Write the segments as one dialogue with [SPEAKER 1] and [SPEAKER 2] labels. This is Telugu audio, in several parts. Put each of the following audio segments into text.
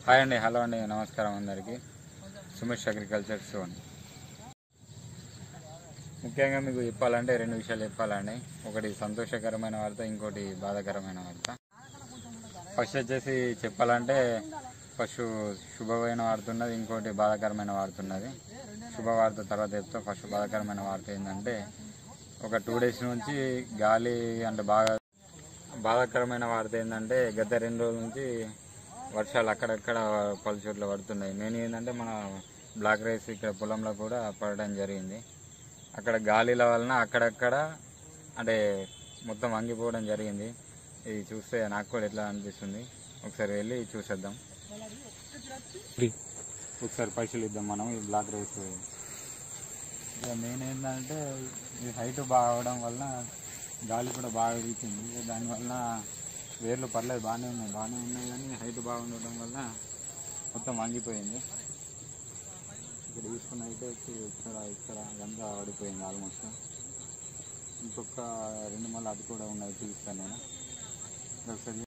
[SPEAKER 1] హాయ్ అండి హలో అండి నమస్కారం అందరికీ సుమేష్ అగ్రికల్చర్ సోన్ ముఖ్యంగా మీకు చెప్పాలంటే రెండు విషయాలు చెప్పాలండి ఒకటి సంతోషకరమైన వార్త ఇంకోటి బాధాకరమైన వార్త ఫస్ట్ వచ్చేసి చెప్పాలంటే ఫస్ట్ శుభమైన వార్త ఉన్నది ఇంకోటి బాధాకరమైన వార్త ఉన్నది శుభవార్త తర్వాత చెప్తా ఫస్ట్ బాధాకరమైన వార్త ఏంటంటే ఒక టూ డేస్ నుంచి గాలి అంటే బాగా బాధాకరమైన వార్త ఏంటంటే గత రెండు రోజుల నుంచి వర్షాలు అక్కడక్కడ పలు చోట్ల పడుతున్నాయి మెయిన్ ఏంటంటే మన బ్లాక్ రైస్ ఇక్కడ పొలంలో కూడా పడడం జరిగింది అక్కడ గాలిల వలన అక్కడక్కడ అంటే మొత్తం వంగిపోవడం జరిగింది ఇది చూస్తే నాకు కూడా ఎట్లా అనిపిస్తుంది ఒకసారి వెళ్ళి చూసేద్దాం ఒకసారి పరిశీలిద్దాం మనం ఈ బ్లాక్ రైస్ ఇక మెయిన్ ఏంటంటే ఈ హైట్ బాగా అవడం వలన గాలి కూడా బాగా వీచింది ఇక దానివల్ల వేర్లు పర్లేదు బాగానే ఉన్నాయి బాగానే ఉన్నాయి కానీ హైట్ బాగా ఉండటం వల్ల మొత్తం వంగిపోయింది ఇక్కడ తీసుకున్నైతే వచ్చి ఇక్కడ ఇక్కడ అంతా పడిపోయింది ఆల్మోస్ట్ ఇంకొక రెండు మళ్ళీ అది కూడా ఉన్నాయి చూపిస్తాను నేను ఇది ఒకసారి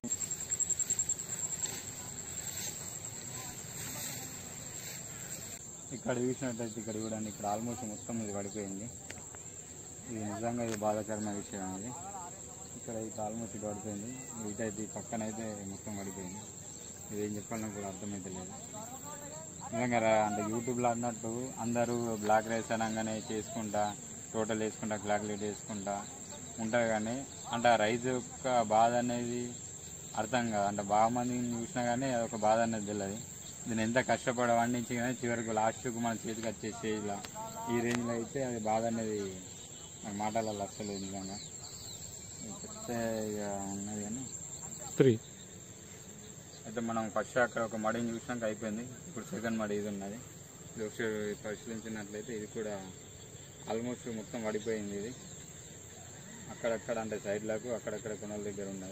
[SPEAKER 1] ఇక్కడ చూసినట్టయితే ఇక్కడ చూడండి ఇక్కడ ఆల్మోస్ట్ మొత్తం ఇది పడిపోయింది ఇది నిజంగా ఇది బాధాకరమైన విషయం ఇది ఇక్కడ అయితే ఆల్మోస్ట్ ఇది పడిపోయింది ఇటైతే ఈ పక్కన అయితే మొత్తం పడిపోయింది ఇది ఏం చెప్పాలని కూడా అర్థమైతే లేదు నిజంగా రా- అంటే యూట్యూబ్లో అన్నట్టు అందరూ బ్లాక్ రైస్ అనగానే చేసుకుంటా టోటల్ వేసుకుంటా క్లాక్యులేట్ వేసుకుంటా ఉంటారు కానీ అంటే ఆ రైస్ యొక్క బాధ అనేది అర్థం కాదు అంటే బాగా మందిని చూసినా కానీ అదొక బాధ అనేది తెలియదు దీన్ని ఎంత కష్టపడి వండించి కానీ చివరికి లాస్ట్కు మన చేతికి వచ్చే స్టేజ్లో ఈ రేంజ్లో అయితే అది బాధ అనేది నాకు మాటలలో అస్సలు నిజంగా ఇది చెప్తే ఇక ఉన్నది కానీ
[SPEAKER 2] త్రీ
[SPEAKER 1] అయితే మనం ఫస్ట్ అక్కడ ఒక మడిని చూసినాక అయిపోయింది ఇప్పుడు సెకండ్ మడి ఇది ఉన్నది ఇది ఒకసారి పరిశీలించినట్లయితే ఇది కూడా ఆల్మోస్ట్ మొత్తం పడిపోయింది ఇది అక్కడక్కడ అంటే సైడ్లకు అక్కడక్కడ కొనల దగ్గర ఉన్నది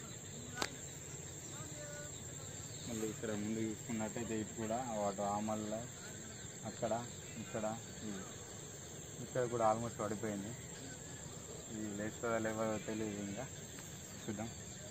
[SPEAKER 1] మళ్ళీ ఇక్కడ ముందు చూసుకున్నట్టయితే ఇది కూడా వాటి ఆమల్ల అక్కడ ఇక్కడ ఇది. ఇక్కడ కూడా ఆల్మోస్ట్ పడిపోయింది ఇది లేస్తుందా లేవో తెలియదు ఇంకా చూద్దాం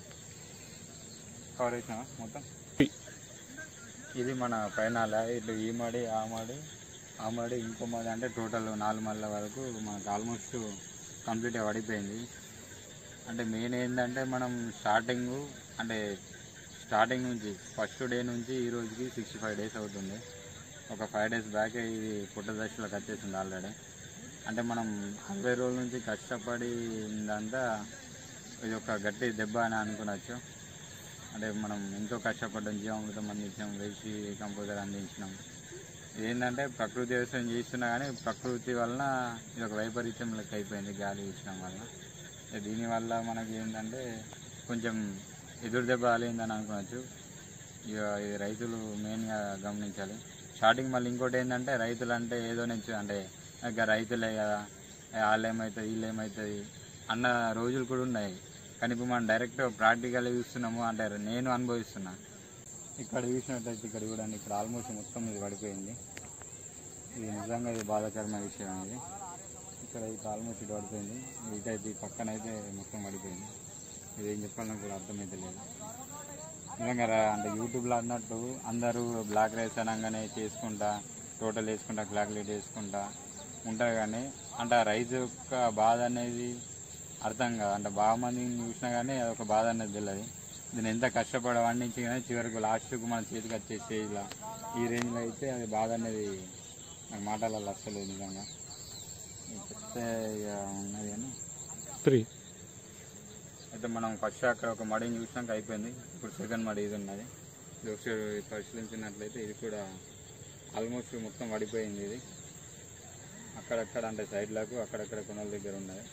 [SPEAKER 1] కవర్ చేసినావా మొత్తం ఇది మన పైన ఇట్లా ఈ మడి ఆ మడి ఆ మడి ఇంకో మడి అంటే టోటల్ నాలుగు మళ్ళ వరకు మనకు ఆల్మోస్ట్ కంప్లీట్గా పడిపోయింది అంటే మెయిన్ ఏంటంటే మనం స్టార్టింగ్ అంటే స్టార్టింగ్ నుంచి ఫస్ట్ డే నుంచి ఈ రోజుకి సిక్స్టీ ఫైవ్ డేస్ అవుతుంది ఒక ఫైవ్ డేస్ బ్యాక్ ఇది పుట్ట దశలోకి వచ్చేసింది ఆల్రెడీ అంటే మనం అరవై రోజుల నుంచి కష్టపడి ఇదంతా ఇది ఒక గట్టి దెబ్బ అని అనుకోవచ్చు అంటే మనం ఎంతో కష్టపడ్డాం జీవామృతం అందించాం వేసి కంపోజర్ అందించినాం ఏంటంటే ప్రకృతి వ్యవసాయం చేస్తున్నా కానీ ప్రకృతి వలన ఇది ఒక వైపరీత్యం లెక్క అయిపోయింది గాలి ఇచ్చడం వల్ల ఇక దీనివల్ల మనకి ఏంటంటే కొంచెం ఎదురు దెబ్బ ఆలిందని అనుకోవచ్చు ఇక ఇది రైతులు మెయిన్గా గమనించాలి స్టార్టింగ్ మళ్ళీ ఇంకోటి ఏంటంటే రైతులు అంటే ఏదో నుంచి అంటే ఇక రైతులే కదా వాళ్ళు ఏమవుతుంది వీళ్ళు ఏమవుతుంది అన్న రోజులు కూడా ఉన్నాయి కానీ ఇప్పుడు మనం డైరెక్ట్ ప్రాక్టికల్ చూస్తున్నాము అంటే నేను అనుభవిస్తున్నా ఇక్కడ చూసినట్టయితే ఇక్కడ చూడండి ఇక్కడ ఆల్మోస్ట్ మొత్తం ఇది పడిపోయింది ఇది నిజంగా ఇది బాధాకరమైన విషయం ఇది ఇక్కడ అయితే ఆల్మోస్ట్ ఇది పడిపోయింది ఇటైతే ఈ పక్కన అయితే మొత్తం పడిపోయింది ఇది ఏం చెప్పాలని కూడా అర్థమైతే లేదు నిజంగా రా- అంటే యూట్యూబ్లో అన్నట్టు అందరూ బ్లాక్ రైస్ అనగానే చేసుకుంటా టోటల్ వేసుకుంటా క్లాక్యులేట్ వేసుకుంటా ఉంటారు కానీ అంటే ఆ రైస్ యొక్క బాధ అనేది అర్థం కాదు అంటే బాగా మందిని చూసినా కానీ అదొక బాధ అనేది తెలియదు దీన్ని ఎంత కష్టపడి వండించి కానీ చివరికి లాస్ట్కు మన చేతికి వచ్చే స్టేజ్లో ఈ రేంజ్లో అయితే అది బాధ అనేది నాకు మాటలలో అస్సలు నిజంగా ఇది చెప్తే ఇక ఉన్నది కానీ
[SPEAKER 2] త్రీ
[SPEAKER 1] అయితే మనం ఫస్ట్ అక్కడ ఒక మడిని చూసినాక అయిపోయింది ఇప్పుడు సెకండ్ మడి ఇది ఉన్నది ఇది ఒకసారి పరిశీలించినట్లయితే ఇది కూడా ఆల్మోస్ట్ మొత్తం పడిపోయింది ఇది అక్కడక్కడ అంటే సైడ్లకు అక్కడక్కడ కొనల దగ్గర ఉన్నది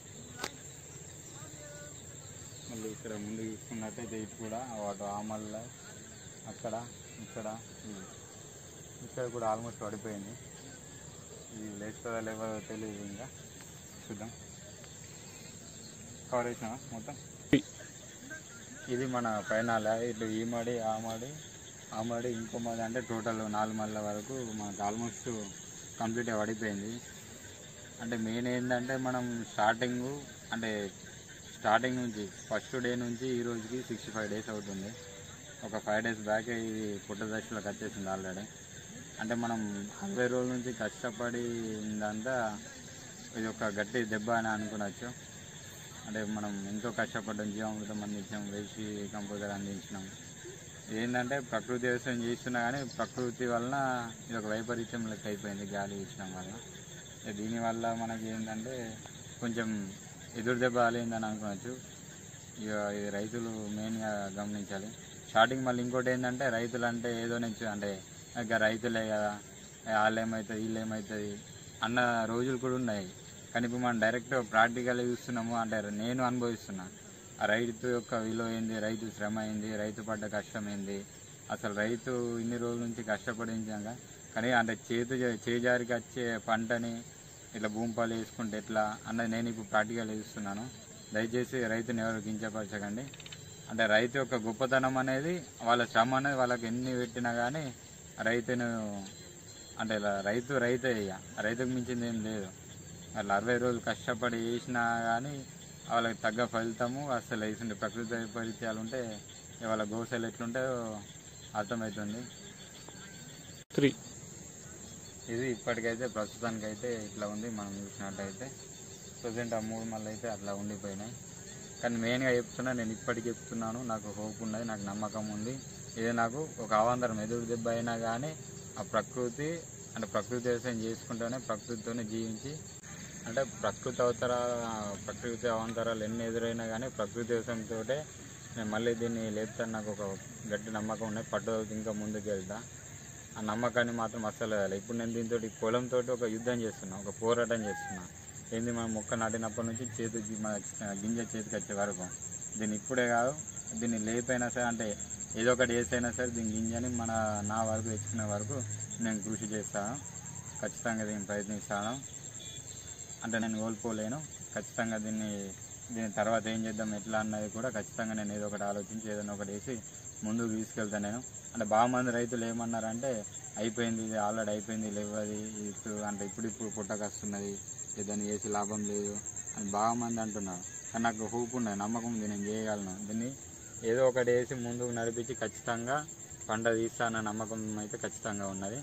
[SPEAKER 1] మళ్ళీ ఇక్కడ ముందు చూసుకున్నట్టయితే ఇది కూడా వాటి ఆమల్ల అక్కడ ఇక్కడ ఇది. ఇక్కడ కూడా ఆల్మోస్ట్ పడిపోయింది ఇది లేస్తుందా లేవో తెలియదు ఇంకా చూద్దాం కవర్ చేసినావా మొత్తం ఇది మన పైన ఇటు ఈ మడి ఆ మడి ఆ మడి ఇంకో మడి అంటే టోటల్ నాలుగు మళ్ళ వరకు మనకు ఆల్మోస్ట్ కంప్లీట్గా పడిపోయింది అంటే మెయిన్ ఏంటంటే మనం స్టార్టింగ్ అంటే స్టార్టింగ్ నుంచి ఫస్ట్ డే నుంచి ఈ రోజుకి సిక్స్టీ ఫైవ్ డేస్ అవుతుంది ఒక ఫైవ్ డేస్ బ్యాక్ ఇది పుట్ట దశలోకి వచ్చేసింది ఆల్రెడీ అంటే మనం అరవై రోజుల నుంచి కష్టపడి ఇందంతా ఇది ఒక గట్టి దెబ్బ అని అనుకోవచ్చు అంటే మనం ఎంతో కష్టపడ్డాం జీవామృతం అందించాం వేసి కంపోజర్ అందించినాం ఏంటంటే ప్రకృతి వ్యవసాయం చేస్తున్నా కానీ ప్రకృతి వలన ఇది ఒక వైపరీత్యం లెక్క అయిపోయింది గాలి ఇచ్చడం వల్ల ఇక దీనివల్ల మనకి ఏంటంటే కొంచెం ఎదురు దెబ్బ ఆలేందని అనుకోవచ్చు ఇక ఇది రైతులు మెయిన్గా గమనించాలి స్టార్టింగ్ మళ్ళీ ఇంకోటి ఏంటంటే రైతులు అంటే ఏదో నుంచి అంటే ఇక రైతులే కదా వాళ్ళు ఏమవుతుంది వీళ్ళు ఏమవుతుంది అన్న రోజులు కూడా ఉన్నాయి కానీ ఇప్పుడు మనం డైరెక్ట్ ప్రాక్టికల్ చూస్తున్నాము అంటే నేను అనుభవిస్తున్నా ఆ రైతు యొక్క విలువ ఏంది రైతు శ్రమ ఏంది రైతు పడ్డ కష్టం ఏంది అసలు రైతు ఇన్ని రోజుల నుంచి కష్టపడించాక కానీ అంటే చేతు చేజారికి వచ్చే పంటని ఇట్లా భూమిపాలు వేసుకుంటే ఎట్లా అన్నది నేను ఇప్పుడు ప్రాక్టికల్ చూస్తున్నాను దయచేసి రైతుని ఎవరు కించపరచకండి అంటే రైతు యొక్క గొప్పతనం అనేది వాళ్ళ శ్రమ అనేది వాళ్ళకి ఎన్ని పెట్టినా కానీ రైతును అంటే ఇలా రైతు రైతే ఇక రైతుకు మించింది ఏం లేదు అట్లా అరవై రోజులు కష్టపడి వేసినా కానీ వాళ్ళకి తగ్గ ఫలితము అసలు వేసిండే ప్రకృతి వైపరీత్యాలు ఉంటే ఇక వాళ్ళ గోసలు ఎట్లుంటాయో అర్థమవుతుంది
[SPEAKER 2] త్రీ
[SPEAKER 1] ఇది ఇప్పటికైతే ప్రస్తుతానికైతే ఇట్లా ఉంది మనం చూసినట్టయితే ప్రజెంట్ ఆ మూడు మళ్ళీ అయితే అట్లా ఉండిపోయినాయి కానీ మెయిన్గా చెప్తున్నా నేను ఇప్పటికి చెప్తున్నాను నాకు హోప్ ఉన్నది నాకు నమ్మకం ఉంది ఇది నాకు ఒక అవాంతరం ఎదురు దెబ్బ అయినా కానీ ఆ ప్రకృతి అంటే ప్రకృతి వ్యవసాయం చేసుకుంటూనే ప్రకృతితోనే జీవించి అంటే ప్రకృతి అవతర ప్రకృతి అవాంతరాలు ఎన్ని ఎదురైనా కానీ ప్రకృతి వ్యవసాయంతో నేను మళ్ళీ దీన్ని లేపుతాను నాకు ఒక గట్టి నమ్మకం ఉన్నది పట్టుదలతో ఇంకా ముందుకు వెళ్తా ఆ నమ్మకాన్ని మాత్రం అస్సలు వదలలేదు. ఇప్పుడు నేను దీంతో పొలంతో ఒక యుద్ధం చేస్తున్నా ఒక పోరాటం చేస్తున్నా ఏంది మనం మొక్క నాటినప్పటి నుంచి చేతి మన గింజ చేతికి వచ్చే వరకు దీన్ని ఇప్పుడే కాదు దీన్ని లేపైనా సరే అంటే ఏదో ఒకటి వేసైనా సరే దీని గింజని మన నా వరకు తెచ్చుకునే వరకు నేను కృషి చేస్తాను ఖచ్చితంగా దీన్ని ప్రయత్నిస్తాను అంటే నేను కోల్పోలేను ఖచ్చితంగా దీన్ని దీని తర్వాత ఏం చేద్దాం ఎట్లా అన్నది కూడా ఖచ్చితంగా నేను ఏదో ఒకటి ఆలోచించి ఏదైనా ఒకటి వేసి ముందుకు తీసుకెళ్తాను నేను అంటే బాగా మంది రైతులు ఏమన్నారంటే అయిపోయింది ఇది ఆల్రెడీ అయిపోయింది లేవది ఇప్పుడు అంటే ఇప్పుడు ఇప్పుడు పుట్టకొస్తున్నది ఇది దాన్ని వేసి లాభం లేదు అని బాగా మంది అంటున్నారు కానీ నాకు హోప్ ఉన్నది నమ్మకం ఉంది నేను చేయగలను దీన్ని ఏదో ఒకటి వేసి ముందుకు నడిపించి ఖచ్చితంగా పంట తీస్తానన్న నమ్మకం అయితే ఖచ్చితంగా ఉన్నది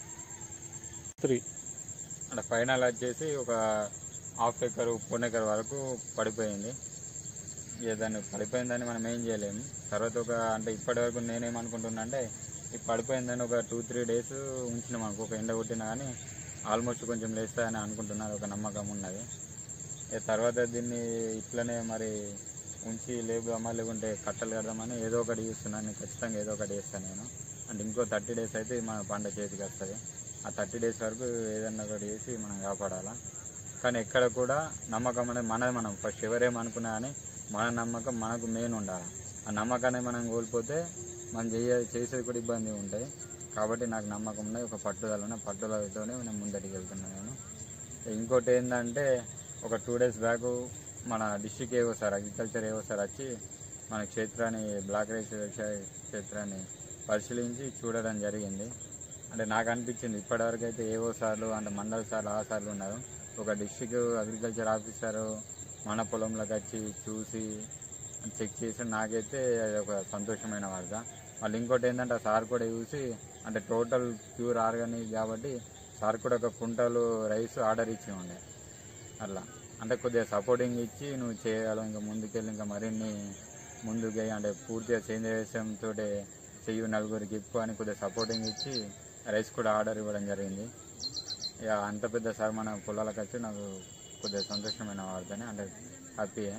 [SPEAKER 2] త్రీ
[SPEAKER 1] అంటే ఫైనల్ వచ్చేసి ఒక హాఫ్ ఎకర్ పొన్ ఎకర్ వరకు పడిపోయింది ఇక దాన్ని పడిపోయిందని మనం ఏం చేయలేము తర్వాత ఒక అంటే ఇప్పటి వరకు నేనేమనుకుంటున్నా అంటే ఇది పడిపోయిందని ఒక టూ త్రీ డేస్ ఉంచినాం అనుకో ఒక ఎండ కొట్టినా కానీ ఆల్మోస్ట్ కొంచెం లేస్తాయని అనుకుంటున్నారు ఒక నమ్మకం ఉన్నది ఇక తర్వాత దీన్ని ఇట్లనే మరి ఉంచి లేపుదామా లేకుంటే కట్టలు కడదామని ఏదో ఒకటి చూస్తున్నాను ఖచ్చితంగా ఏదో ఒకటి చేస్తాను నేను అంటే ఇంకో థర్టీ డేస్ అయితే మన పంట చేతికి వస్తుంది ఆ థర్టీ డేస్ వరకు ఏదన్నా ఒకటి చేసి మనం కాపాడాలా కానీ ఎక్కడ కూడా నమ్మకం అనేది మనది మనం ఫస్ట్ ఎవరేమనుకున్నా కానీ మన నమ్మకం మనకు మెయిన్ ఉండాలి ఆ నమ్మకాన్ని మనం కోల్పోతే మనం చేయ చేసేది కూడా ఇబ్బంది ఉంటుంది కాబట్టి నాకు నమ్మకం ఉన్నది ఒక పట్టుదల ఉన్న పట్టుదలతోనే నేను ముందటికి వెళ్తున్నాను నేను ఇంకోటి ఏంటంటే ఒక టూ డేస్ బ్యాక్ మన district AO sir agriculture AO sir వచ్చి మన క్షేత్రాన్ని బ్లాక్ రైస్ వ్యవసాయ క్షేత్రాన్ని పరిశీలించి చూడడం జరిగింది అంటే నాకు అనిపించింది ఇప్పటివరకు అయితే ఏవో సార్లు అంటే మండల సార్లు ఆ సార్లు ఉన్నారు ఒక డిస్టిక్ అగ్రికల్చర్ ఆఫీసరు మన పొలంలోకి వచ్చి చూసి చెక్ చేసి నాకైతే అది ఒక సంతోషమైన వార్త మళ్ళీ ఇంకోటి ఏంటంటే ఆ సార్ కూడా చూసి అంటే టోటల్ ప్యూర్ ఆర్గానిక్ కాబట్టి సార్ కూడా ఒక కుంటలు రైస్ ఆర్డర్ ఇచ్చి ఉండే అట్లా అంటే కొద్దిగా సపోర్టింగ్ ఇచ్చి నువ్వు చేయగలవు ఇంకా ముందుకెళ్ళి ఇంకా మరిన్ని ముందుకు అంటే పూర్తిగా సేంద్రియ వ్యవసాయంతో చెయ్యి నలుగురికి ఇప్పు అని కొద్దిగా సపోర్టింగ్ ఇచ్చి రైస్ కూడా ఆర్డర్ ఇవ్వడం జరిగింది ఇక అంత పెద్ద సార్ మన పొలాలకు వచ్చి నాకు కొద్దిగా సంతోషమైన వార్తనే అంటే హ్యాపీయే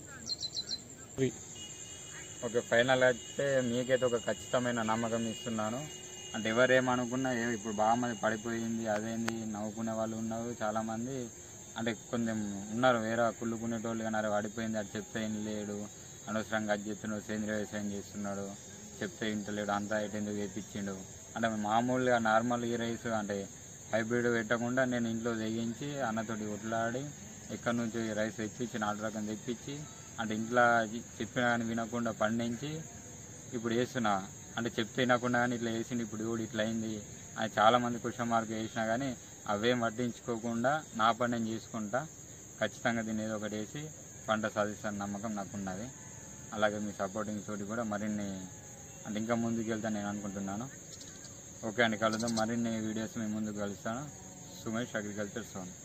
[SPEAKER 2] త్రీ
[SPEAKER 1] ఓకే ఫైనల్ అయితే మీకైతే ఒక ఖచ్చితమైన నమ్మకం ఇస్తున్నాను అంటే ఎవరేమనుకున్నా ఏ ఇప్పుడు బాగా మంది పడిపోయింది అదేంది నవ్వుకునే వాళ్ళు ఉన్నారు చాలామంది అంటే కొంచెం ఉన్నారు వేరే కుళ్ళుకునేటోళ్ళు కానీ అరే పడిపోయింది అది చెప్తే ఏం లేడు అనవసరంగా అది చెప్తున్నాడు సేంద్రియ వ్యవసాయం చేస్తున్నాడు చెప్తే ఇంటలేడు అంతా ఇటు ఎందుకు వేపించిండు అంటే మామూలుగా నార్మల్ ఈ రైస్ అంటే హైబ్రిడ్ పెట్టకుండా నేను ఇంట్లో తెగించి అన్నతోటి కొట్లాడి ఎక్కడి నుంచి రైస్ తెప్పించి నాటు రకం తెప్పించి అంటే ఇంట్లో చెప్పినా కానీ వినకుండా పండించి ఇప్పుడు వేస్తున్నా అంటే చెప్తే వినకుండా కానీ ఇట్లా వేసింది ఇప్పుడు కూడా ఇట్లా అయింది అని చాలా మంది క్వశ్చన్ మార్క్ వేసినా కానీ అవేం పట్టించుకోకుండా నా పని నేను చేసుకుంటా ఖచ్చితంగా దీన్ని ఏదో ఒకటి వేసి పంట సాధిస్తాను నమ్మకం నాకు ఉన్నది అలాగే మీ సపోర్టింగ్ తోటి కూడా మరిన్ని అంటే ఇంకా ముందుకు వెళ్తాను నేను అనుకుంటున్నాను ఓకే అండి కలుద్దాం మరిన్ని వీడియోస్ మేము ముందుకు కలుస్తాను సుమేష్ అగ్రికల్చర్ సోన్